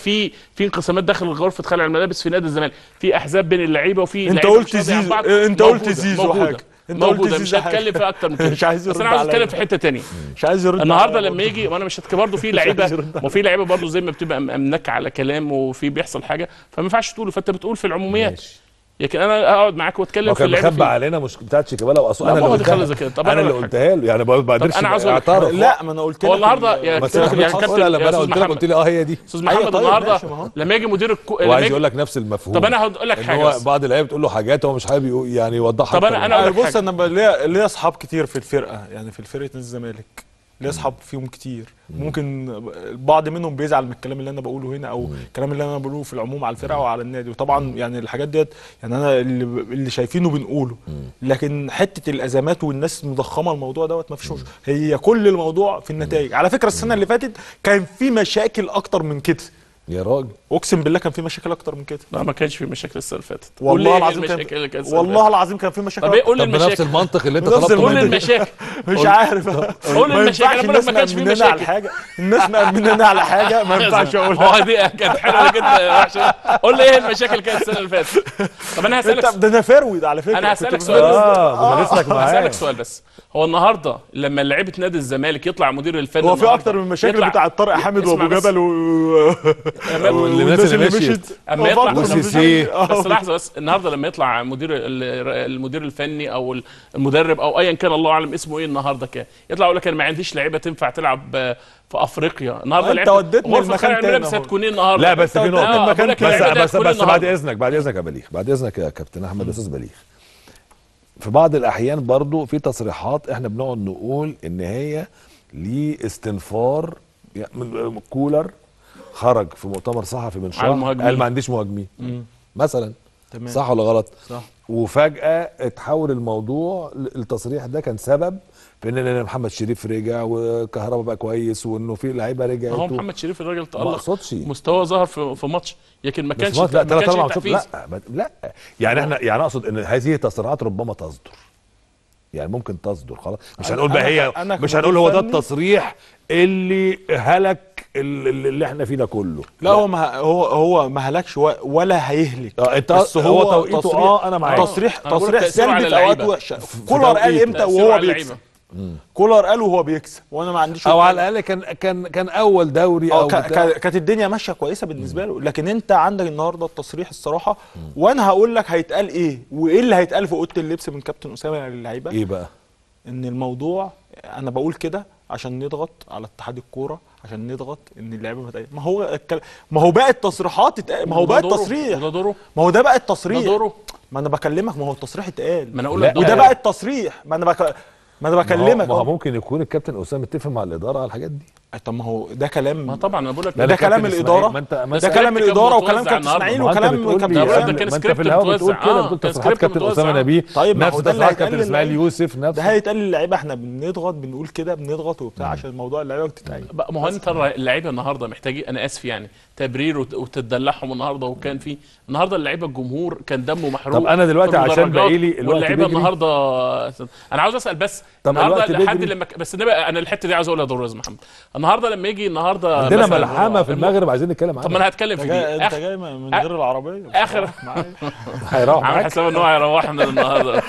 في في انقسامات داخل غرفه خلع الملابس في نادي الزمالك في احزاب بين اللعيبه وفي انت لعيبة قلت مش راضية عن زيزو بعض. انت قلت موجودة- زيزو موجودة. حاجه انت قلت موجوده مش زيزو هتكلم حاجة. فيها اكتر من كده مش عايز بس يرد انا عاوز عليا. اتكلم في حته تانية مش عايز يرد النهارده عليا لما برضه. يجي وانا مش هتك برضه في لعيبه ما في لعيبه برضه زي ما بتبقى امنك على كلام وفي بيحصل حاجه فما ينفعش تقوله فانت بتقول في العموميات ماشي لكن انا اقعد معاك واتكلم هو في كان اللعيبه مخبى فيه. علينا مش بتاعت شيكابالا واصلا لا، انا ما اللي هو دي خلص قلتها كده. طب انا أنا اللي أقول لك قلتها له يعني ما بقدرش أنا عاوز أقول لك اعترف لا ما انا قلت هو لك النهارده ال- يا بس كابتن انا يا كنت كابتن هقولها لما يا انا استاذ قلت لك محمد قلت لي اه هي دي استاذ أيوة محمد طيب، النهارده ماشي، ما هو. لما يجي مدير الكو... لما وعايز يجي- يقول لك نفس المفهوم طب انا هقول لك ان حاجه هو بس. بعض اللعيبه بتقول له حاجات هو مش حابب يقول- يعني يوضحها طب أنا- أكتر أنا أقول آه، لك بص حاجة. انا ب- ليا ليا اصحاب كتير في الفرقه يعني في فرقه نادي الزمالك ليا اصحاب فيهم كتير ممكن البعض منهم بيزعل من الكلام اللي انا بقوله هنا او الكلام اللي انا بقوله في العموم على الفرقه وعلى النادي وطبعا يعني الحاجات ديت يعني انا اللي, اللي شايفينه بنقوله لكن حته الازمات والناس مضخمه الموضوع دوت ما فيش هي كل الموضوع في النتائج على فكره السنه اللي فاتت كان في مشاكل اكتر من كده يا راجل اقسم بالله كان في مشاكل اكتر من كده لا ما كانش في مشاكل السنه اللي فاتت قول لي والله إيه العظيم المشاكل اللي كان كانت السنة اللي والله العظيم كان في مشاكل طب ايه أكتر. قول لي طب بنفس المشاكل المنطق اللي انت بنفس طلبته قول لي منه المشاكل مش عارف قول ما المشاكل، ينفعش أنا بقولك الناس ما كانش في مأمنانا على مشاكل. حاجه الناس مأمنانا على حاجه ما ينفعش اقولها هو دي كانت حلوه جدا يا وحشه قول لي ايه المشاكل اللي كانت السنه اللي فاتت طب انا هسالك انت ده انا فرويد على فكره أنا كنت هسألك بقول- سؤال بس. اه مدرسك معاه هسالك سؤال بس هو النهارده لما لعيبه نادي الزمالك يطلع مدير الفني هو في النهاردة اكتر من مشاكل يطلع- بتاع طارق حامد اسمع وابو بس. جبل و... والناس والناس اللي اللي مشيت. مشيت اما هو في يطلع أكتر من وسيسي. مشاكل. آه. بس لحظه بس النهارده لما يطلع مدير ال- المدير الفني او المدرب او ايا كان الله اعلم اسمه ايه النهارده كان يطلع يقول لك انا ما عنديش لعيبه تنفع تلعب آه، في افريقيا النهارده أنت لعيبة- وديتني غرفة المكان خلع تاني الملابس أهو. هتكون ايه النهارده لا بس في أنت نقطه وديتني آه، المكان بقول لك بس اللعيبة دي بس هتكون بس بعد النهاردة. اذنك بعد اذنك يا بليغ بعد اذنك يا كابتن احمد يا استاذ بليغ في بعض الاحيان برضو في تصريحات احنا بنقعد نقول ان هي لاستنفار يعني من- كولر خرج في مؤتمر صحفي من شهر المهاجمين. قال ما عنديش مهاجمين مثلا تمام. صح ولا غلط صح. وفجاه اتحول الموضوع ل- التصريح ده كان سبب في ان إن محمد شريف رجع وكهربا بقى كويس وانه في لعيبه رجعت هو و- محمد شريف الراجل ما تألق اقصدش مستواه ظهر في في ماتش لكن ما بس كانش ماتش لا ما ثلاث كانش اربع ماتشات تحفيز. لا ما- لا يعني احنا يعني اقصد ان هذه تصريحات ربما تصدر يعني ممكن تصدر خلاص مش أنا- هنقول بقى أنا- هي أنا مش كمدير هنقول هو ده فني- التصريح اللي هلك ال- ال- اللي احنا فيه ده كله لا هو ما هو هو ما هلكش و- ولا هيهلك اه انت بس هو هو توقيته تصريح- اه انا معاك تصريح أنا بقول تصريح تأثيره على سلبي في اوقات اللعيبة. وحشه كولر قال توقيته. امتى تأثيره وهو على بيكسب اللعيبة. كولر قال وهو بيكسب وانا ما عنديش او على الاقل كان كان كان اول دوري اه او كا- بتاع. كا- كانت الدنيا ماشيه كويسه بالنسبه له لكن انت عندك النهارده التصريح الصراحه وانا هقول لك هيتقال ايه وايه اللي هيتقال في اوضه اللبس من كابتن اسامه للعيبه ايه بقى ان الموضوع انا بقول كده عشان نضغط على اتحاد الكوره عشان نضغط ان اللعيبه ما تق- ما هو الكل- ما هو بقى التصريحات اتقال- ما هو وده بقى دوره. التصريح وده دوره ما هو ده بقى ده التصريح دوره ما انا بكلمك ما هو التصريح اتقال ما انا اقول لا. لك دوره. وده بقى التصريح ما انا بك... ما انا ما هو- بكلمك ما هو أهو. ممكن يكون الكابتن اسامه متفق مع الاداره على الحاجات دي طب ما هو ده كلام ما طبعا انا بقول لك لا، ده الكابتن كلام إسماعيل، الاداره ما انت ما ده انت كلام السكريبت كان الاداره متوزع وكلام كابتن النهاردة. اسماعيل ما انت وكلام بتقول كابتن لي بقول لك اسامه ده كان ما انت سكريبت في الهوا بتقول متوزع. كده آه، بتقول كان تصريحات سكريبت كابتن متوزع. اسامه نبيه طيب ما نفس هو ده اللي تصريحات هيتقال كابتن اسماعيل للعيبة. يوسف ده نفس هيتقال للعيبه احنا بنضغط بنقول كده بنضغط وبتاع عشان الموضوع اللعيبه بتتعب بقى ما هو انت الر- اللعيبه النهارده محتاجين انا اسف يعني تبرير وت- وتدلعهم النهارده وكان في النهارده اللعيبه الجمهور كان دمه محروق طب أنا دلوقتي في عشان المدرجات، باقيلي الوقت واللعيبه بيجري. النهارده انا عاوز اسال بس طب النهارده الوقت لحد بيجري. لما ك- بس نبقى انا الحته دي عاوز اقولها دور يا محمد النهارده لما يجي النهارده عندنا مثلاً ملحمه في الم- المغرب عايزين نتكلم عنها طب ما انا هتكلم انت في جاي, دي انت آخر- جاي من آ- غير العربيه آخر- معايا. هيروح عامل معاك حساب ان هو هيروحنا النهارده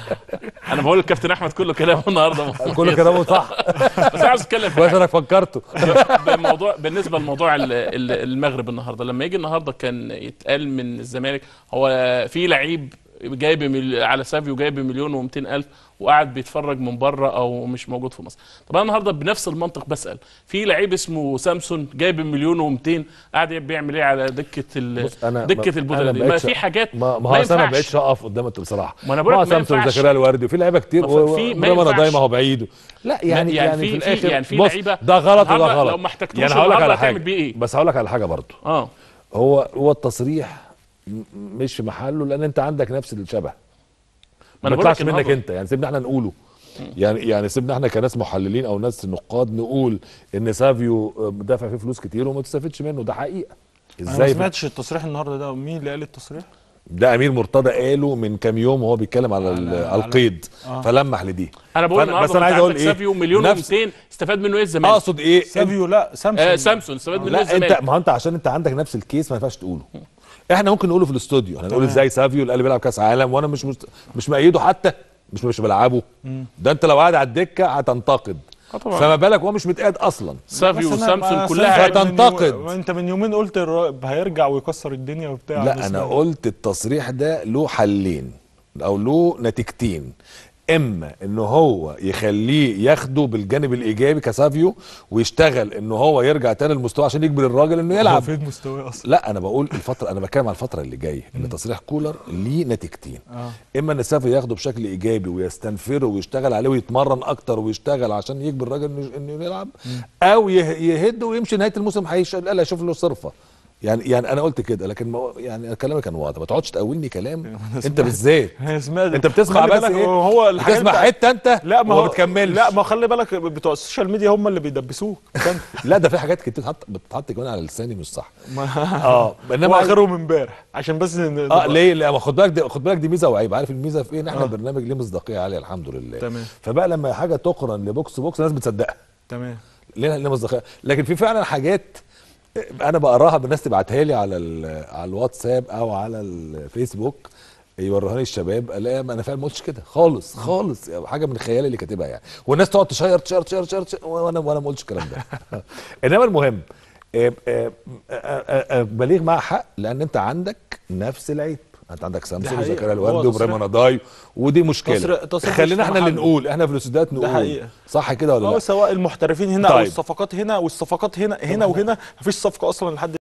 انا بقول الكابتن احمد كله كلامه النهارده كل كلامه صح بس انا عاوز اتكلم في كويس حاجة. انك فكرته بموضوع بالنسبه لموضوع ال- ال- المغرب النهارده لما يجي النهارده كان يتقال من الزمالك هو في لعيب جايب مل... على سافيو جايب مليون و200 الف وقاعد بيتفرج من بره او مش موجود في مصر طب انا النهارده بنفس المنطق بسال في لعيب اسمه سامسون جايب مليون و200 قاعد بيعمل ايه على دكه ال... بص انا دكه ما- البودره أنا دي ما بقيتش- في حاجات ما ما هو أصل انا ما ينفعش. بقتش اقف قدامك بصراحه ما أنا بقولك هو ما سامسون ينفعش. وزكريا الوردي وفي لعيبه كتير ما في- في- ما ورمضان ينفعش. دايما هو بعيد لا يعني يعني, يعني في, في- الاخر يعني في بص لعيبة ده غلط وده النهاردة غلط لو ما احتجتوش يعني هقول لك النهاردة على حاجه هتعمل بيه إيه؟ بس هقول لك على حاجه برضه اه هو هو التصريح م- مش في محله لان انت عندك نفس الشبه ما ما انا بقول يطلعش لك منك النهاردة- انت يعني سيبنا احنا نقوله يعني يعني سيبنا احنا كناس محللين او ناس نقاد نقول ان سافيو دافع فيه فلوس كتير وما تستفدش منه ده حقيقه انا ما ازاي سمعتش التصريح النهارده ده مين اللي قال التصريح ده امير مرتضى قاله من كام يوم وهو بيتكلم على, ال- على- على القيد آه. فلمح لدي انا بقول فأنا- النهارده بس أنا ما عايز أنت أقول عندك إيه؟ سافيو مليون نفس- و200 استفاد منه ايه الزمالك اقصد ايه سافيو لا سامسونج آه سامسون استفاد منه لا الزمالك انت ما هو انت عشان انت عندك نفس الكيس ما ينفعش تقوله احنا ممكن نقوله في الاستوديو احنا نقول تمام. ازاي سافيو الاهلي بيلعب كاس عالم وانا مش مش, مش مأيده حتى مش مش بلعبه مم. ده انت لو قاعد على الدكه هتنتقد آه طبعا. فما بالك هو مش متقاد اصلا سافيو بس أنا- وسامسون ما- كلها أصل عيب. أنت من فتنتقد. يوم- ما انت من يومين قلت الر- هيرجع ويكسر الدنيا وبتاع لا انا سمعت. قلت التصريح ده له حلين او له نتيجتين اما ان هو يخليه ياخده بالجانب الايجابي كسافيو ويشتغل ان هو يرجع تاني للمستوى عشان يجبر الراجل انه هو يلعب فين مستواه اصلا لا انا بقول الفتره انا بتكلم على الفتره اللي جايه ان تصريح كولر ليه نتيجتين اه اما ان سافيو ياخده بشكل ايجابي ويستنفره ويشتغل عليه ويتمرن اكتر ويشتغل عشان يجبر الراجل انه انه يلعب او يه- يهد ويمشي نهايه الموسم هيش لا يشوف له صرفه يعني يعني انا قلت كده لكن ما يعني كلامي كان واضح ما تقعدش تقولني كلام انت بالذات هي سمعت انت بتسمع خلي بس بالك ايه هو الحاجات بتسمع بتاع- حته انت لا ما وما هو بتكملش لا ما خلي بالك بتوع السوشيال ميديا هم اللي بيدبسوك كان لا ده في حاجات كتير بتتحط بتتحط كمان على لساني مش صح ما اه هو انما اخرهم امبارح عشان بس ن- اه نبقى- ليه لا ما خد بالك دي خد بالك دي ميزه وعيب عارف الميزه في ايه ان احنا آه. برنامج ليه مصداقيه عاليه الحمد لله تمام. فبقى لما حاجه تقرن لبوكس بوكس الناس بتصدقها تمام ليه ليه مصداقيه لكن في فعلا حاجات انا بقراها بالناس تبعتها لي على ال- على الواتساب او على الفيسبوك يوروها لي الشباب الاقي ما انا فعلا ما قلتش كده خالص خالص يعني حاجه من خيالي اللي كاتبها يعني والناس تقعد تشير تشير تشير تشير, تشير وانا وانا ما قلتش الكلام ده انما المهم آه، آه، آه، آه، آه، بليغ مع حق لان انت عندك نفس العيب انت عندك سامسونج حقيقة. وزكريا هو الوردي وابراهيم تصريح- رضاي ودي مشكله تصريح- تصريح خلينا مش احنا اللي محله. نقول احنا في الاستوديوهات نقول حقيقة. صح كده ولا اه لا سواء المحترفين هنا او طيب. الصفقات هنا والصفقات هنا هنا وهنا مفيش صفقه اصلا لحد